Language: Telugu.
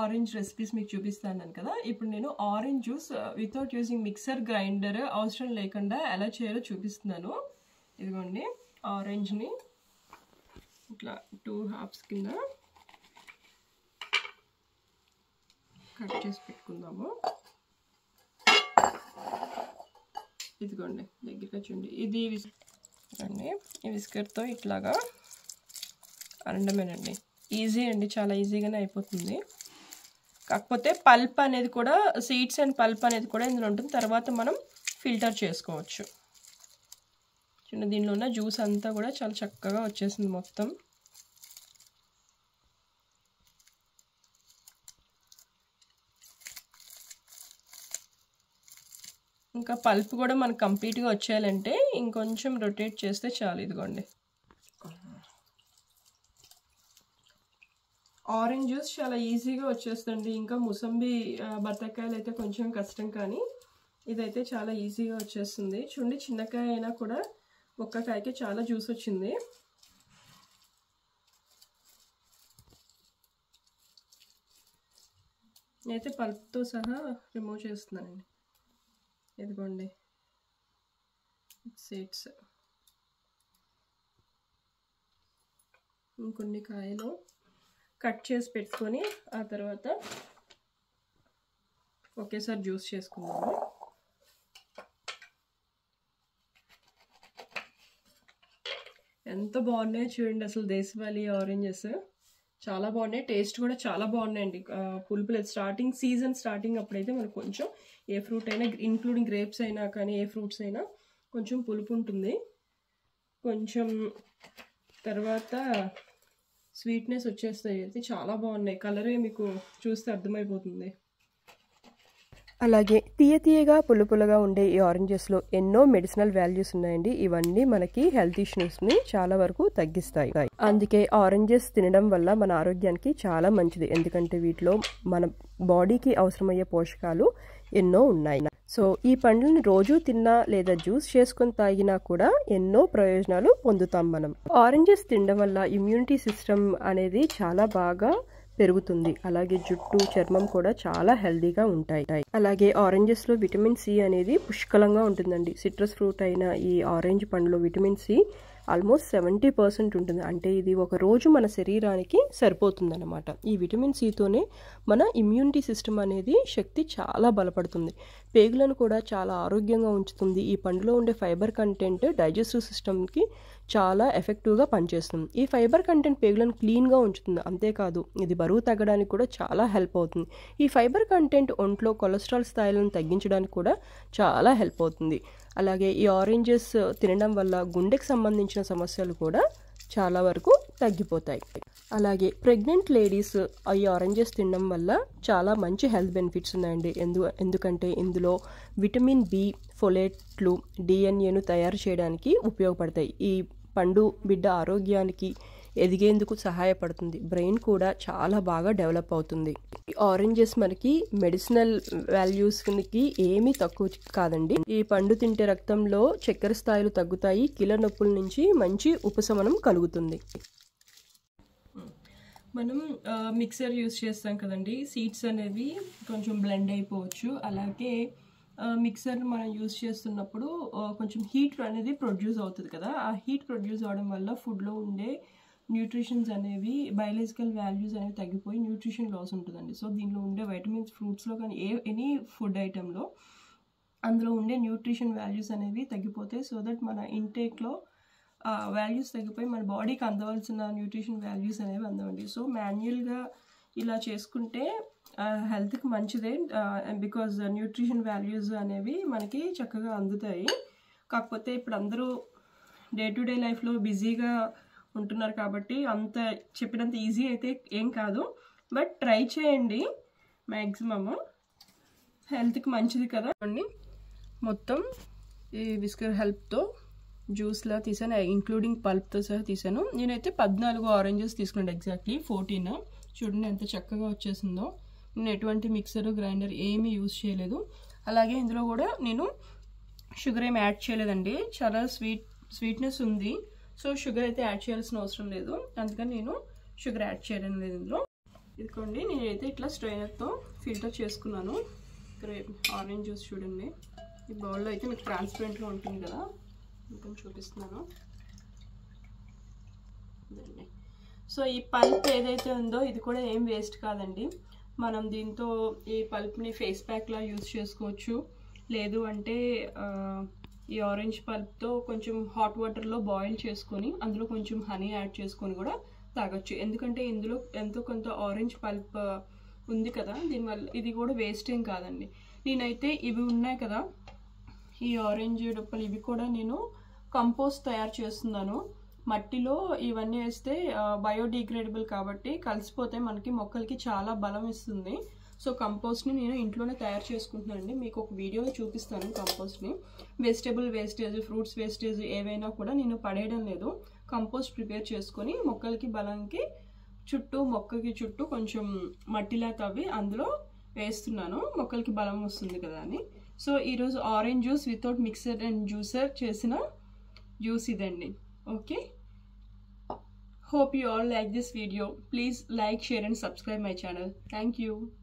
ఆరెంజ్ రెసిపీస్ మీకు చూపిస్తాను కదా ఇప్పుడు నేను orange juice without using mixer grinder అవసరం లేకుండా ఎలా చేయాలో చూపిస్తున్నాను ఇదిగోండి ఆరెంజ్ని ఇట్లా టూ హాఫ్స్ కింద కట్ చేసి పెట్టుకుందాము ఇదిగోండి దగ్గరగా చూడండి ఇది ఇదిగోండి ఈ విస్కర్తో ఇట్లాగా అనడమేనండి ఈజీ అండి చాలా ఈజీగానే అయిపోతుంది కాకపోతే పల్ప్ అనేది కూడా సీడ్స్ అండ్ పల్ప్ అనేది కూడా ఇందులో ఉంటుంది తర్వాత మనం ఫిల్టర్ చేసుకోవచ్చు చిన్న దీనిలో ఉన్న జ్యూస్ అంతా కూడా చాలా చక్కగా వచ్చేసింది మొత్తం ఇంకా పల్ప్ కూడా మనకు కంప్లీట్గా వచ్చేయాలంటే ఇంకొంచెం రొటేట్ చేస్తే చాలు ఇదిగోండి ఆరెంజ్ జ్యూస్ చాలా ఈజీగా వచ్చేస్తుంది ఇంకా ముసంబి బత్తాకాయలు అయితే కొంచెం కష్టం కానీ ఇదైతే చాలా ఈజీగా వచ్చేస్తుంది చూడండి చిన్నకాయ అయినా కూడా ఒక్క కాయకి చాలా జ్యూస్ వచ్చింది నేనైతే పల్ప్తో సహా రిమూవ్ చేస్తున్నానండి ఇదిగోండి సీడ్స్ ఇంకొన్ని కాయలు కట్ చేసి పెట్టుకొని ఆ తర్వాత ఒకేసారి జ్యూస్ చేసుకుందాము ఎంత బాగున్నాయో చూడండి అసలు దేశవాళీ ఆరెంజెస్ చాలా బాగున్నాయి టేస్ట్ కూడా చాలా బాగున్నాయండి పులుపులు స్టార్టింగ్ సీజన్ స్టార్టింగ్ అప్పుడైతే మనకు కొంచెం ఏ ఫ్రూట్ అయినా ఇంక్లూడింగ్ గ్రేప్స్ అయినా కానీ ఏ ఫ్రూట్స్ అయినా కొంచెం పులుపు ఉంటుంది కొంచెం తర్వాత స్వీట్నెస్ వచ్చేస్తాయి అయితే చాలా బాగున్నాయి కలరే మీకు చూస్తే అర్థమైపోతుంది అలాగే తీయ తీయగా పులుపులుగా ఉండే ఈ ఆరెంజెస్లో ఎన్నో మెడిసినల్ వాల్యూస్ ఉన్నాయండి ఇవన్నీ మనకి హెల్త్ ఇష్యూస్ని చాలా వరకు తగ్గిస్తాయి అందుకే ఆరెంజెస్ తినడం వల్ల మన ఆరోగ్యానికి చాలా మంచిది ఎందుకంటే వీటిలో మన బాడీకి అవసరమయ్యే పోషకాలు ఎన్నో ఉన్నాయి సో ఈ పండ్లను రోజు తిన్నా లేదా జ్యూస్ చేసుకొని తాగినా కూడా ఎన్నో ప్రయోజనాలు పొందుతాం మనం ఆరెంజెస్ తినడం వల్ల ఇమ్యూనిటీ సిస్టమ్ అనేది చాలా బాగా పెరుగుతుంది అలాగే జుట్టు చర్మం కూడా చాలా హెల్దీగా ఉంటాయి అలాగే ఆరెంజెస్ లో విటమిన్ సి అనేది పుష్కలంగా ఉంటుందండి సిట్రస్ ఫ్రూట్ అయిన ఈ ఆరెంజ్ పండులో vitamin C almost seventy percent ఉంటుంది అంటే ఇది ఒక రోజు మన శరీరానికి సరిపోతుంది అనమాట ఈ విటమిన్ సితోనే మన ఇమ్యూనిటీ సిస్టమ్ అనేది శక్తి చాలా బలపడుతుంది పేగులను కూడా చాలా ఆరోగ్యంగా ఉంచుతుంది ఈ పండులో ఉండే ఫైబర్ కంటెంట్ డైజెస్టివ్ సిస్టమ్కి చాలా ఎఫెక్టివ్గా పనిచేస్తుంది ఈ ఫైబర్ కంటెంట్ పేగులను క్లీన్గా ఉంచుతుంది అంతేకాదు ఇది బరువు తగ్గడానికి కూడా చాలా హెల్ప్ అవుతుంది ఈ ఫైబర్ కంటెంట్ ఒంట్లో కొలెస్ట్రాల్ స్థాయిలను తగ్గించడానికి కూడా చాలా హెల్ప్ అవుతుంది అలాగే ఈ ఆరెంజెస్ తినడం వల్ల గుండెకి సంబంధించిన సమస్యలు కూడా చాలా వరకు తగ్గిపోతాయి అలాగే ప్రెగ్నెంట్ లేడీస్ ఈ ఆరెంజెస్ తినడం వల్ల చాలా మంచి హెల్త్ బెనిఫిట్స్ ఉన్నాయండి ఎందు ఎందుకంటే ఇందులో విటమిన్ బి ఫొలేట్లు డిఎన్ఏను తయారు చేయడానికి ఉపయోగపడతాయి ఈ పండు బిడ్డ ఆరోగ్యానికి ఎదిగేందుకు సహాయపడుతుంది బ్రెయిన్ కూడా చాలా బాగా డెవలప్ అవుతుంది ఆరెంజెస్ మనకి మెడిసినల్ వాల్యూస్కి ఏమీ తక్కువ కాదండి ఈ పండు తింటే రక్తంలో చక్కెర స్థాయిలు తగ్గుతాయి కీళ్ళ నొప్పుల నుంచి మంచి ఉపశమనం కలుగుతుంది మనం మిక్సర్ యూస్ చేస్తాం కదండి సీడ్స్ అనేవి కొంచెం బ్లెండ్ అయిపోవచ్చు అలాగే మిక్సర్ మనం యూస్ చేస్తున్నప్పుడు కొంచెం హీట్ అనేది ప్రొడ్యూస్ అవుతుంది కదా ఆ హీట్ ప్రొడ్యూస్ అవడం వల్ల ఫుడ్లో ఉండే న్యూట్రిషన్స్ అనేవి బయాలజికల్ వాల్యూస్ అనేవి తగ్గిపోయి న్యూట్రిషన్ లాస్ ఉంటుందండి సో దీనిలో ఉండే వైటమిన్స్ ఫ్రూట్స్లో కానీ ఏ ఎనీ ఫుడ్ ఐటెంలో అందులో ఉండే న్యూట్రిషన్ వాల్యూస్ అనేవి తగ్గిపోతాయి సో దట్ మన ఇంటేక్లో వాల్యూస్ తగ్గిపోయి మన బాడీకి అందవలసిన న్యూట్రిషన్ వాల్యూస్ అనేవి అందవండి సో మాన్యువల్గా ఇలా చేసుకుంటే హెల్త్కి మంచిదే బికాజ్ న్యూట్రిషన్ వాల్యూస్ అనేవి మనకి చక్కగా అందుతాయి కాకపోతే ఇప్పుడు అందరూ డే టు డే లైఫ్లో బిజీగా ఉంటున్నారు కాబట్టి అంత చెప్పినంత ఈజీ అయితే ఏం కాదు బట్ ట్రై చేయండి మ్యాక్సిమము హెల్త్కి మంచిది కదా అండి మొత్తం ఈ విస్కర్ హెల్ప్తో జ్యూస్లా తీసాను ఇంక్లూడింగ్ పల్ప్తో సహా తీసాను నేనైతే పద్నాలుగు ఆరెంజెస్ తీసుకున్నాను ఎగ్జాక్ట్లీ ఫోర్టీన్ చూడండి ఎంత చక్కగా వచ్చేసిందో నేను ఎటువంటి మిక్సర్ గ్రైండర్ ఏమీ యూజ్ చేయలేదు అలాగే ఇందులో కూడా నేను షుగర్ ఏమి యాడ్ చేయలేదండి చాలా స్వీట్ స్వీట్నెస్ ఉంది సో షుగర్ అయితే యాడ్ చేయాల్సిన అవసరం లేదు అందుకని నేను షుగర్ యాడ్ చేయడం లేదు ఇందులో ఇదిగోండి నేనైతే ఇట్లా స్ట్రైనర్తో ఫిల్టర్ చేసుకున్నాను ఇక్కడ ఆరెంజ్ జ్యూస్ చూడండి ఈ బౌల్లో అయితే మీకు ట్రాన్స్పరెంట్గా ఉంటుంది కదా ఇంకా చూపిస్తున్నాను ఇదండి సో ఈ పల్ప్ ఏదైతే ఉందో ఇది కూడా ఏం వేస్ట్ కాదండి మనం దీంతో ఈ పల్ప్ని ఫేస్ ప్యాక్లా యూజ్ చేసుకోవచ్చు లేదు అంటే ఆ, ఈ ఆరెంజ్ పల్ప్తో కొంచెం హాట్ వాటర్లో బాయిల్ చేసుకొని అందులో కొంచెం హనీ యాడ్ చేసుకొని కూడా తాగొచ్చు ఎందుకంటే ఇందులో ఎంతో కొంత ఆరెంజ్ పల్ప్ ఉంది కదా దీనివల్ల ఇది కూడా వేస్ట్ ఏం కాదండి నేనైతే ఇవి ఉన్నాయి కదా ఈ ఆరెంజ్ డొప్పలు ఇవి కూడా నేను కంపోస్ట్ తయారు చేస్తున్నాను మట్టిలో ఇవన్నీ వేస్తే బయోడిగ్రేడబుల్ కాబట్టి కలిసిపోతే మనకి మొక్కలకి చాలా బలం ఇస్తుంది సో కంపోస్ట్ని నేను ఇంట్లోనే తయారు చేసుకుంటున్నానండి మీకు ఒక వీడియోలో చూపిస్తాను కంపోస్ట్ని వెజిటేబుల్ వేస్టేజ్ ఫ్రూట్స్ వేస్టేజ్ ఏవైనా కూడా నేను పడేయడం లేదు కంపోస్ట్ ప్రిపేర్ చేసుకొని మొక్కలకి బలంకి చుట్టూ మొక్కకి చుట్టూ కొంచెం మట్టిలా తవ్వి అందులో వేస్తున్నాను మొక్కలకి బలం వస్తుంది కదా అని సో ఈరోజు orange juice without mixer and juicer చేసిన జ్యూస్ ఇదండి okay hope you all like this video please like share and subscribe my channel thank you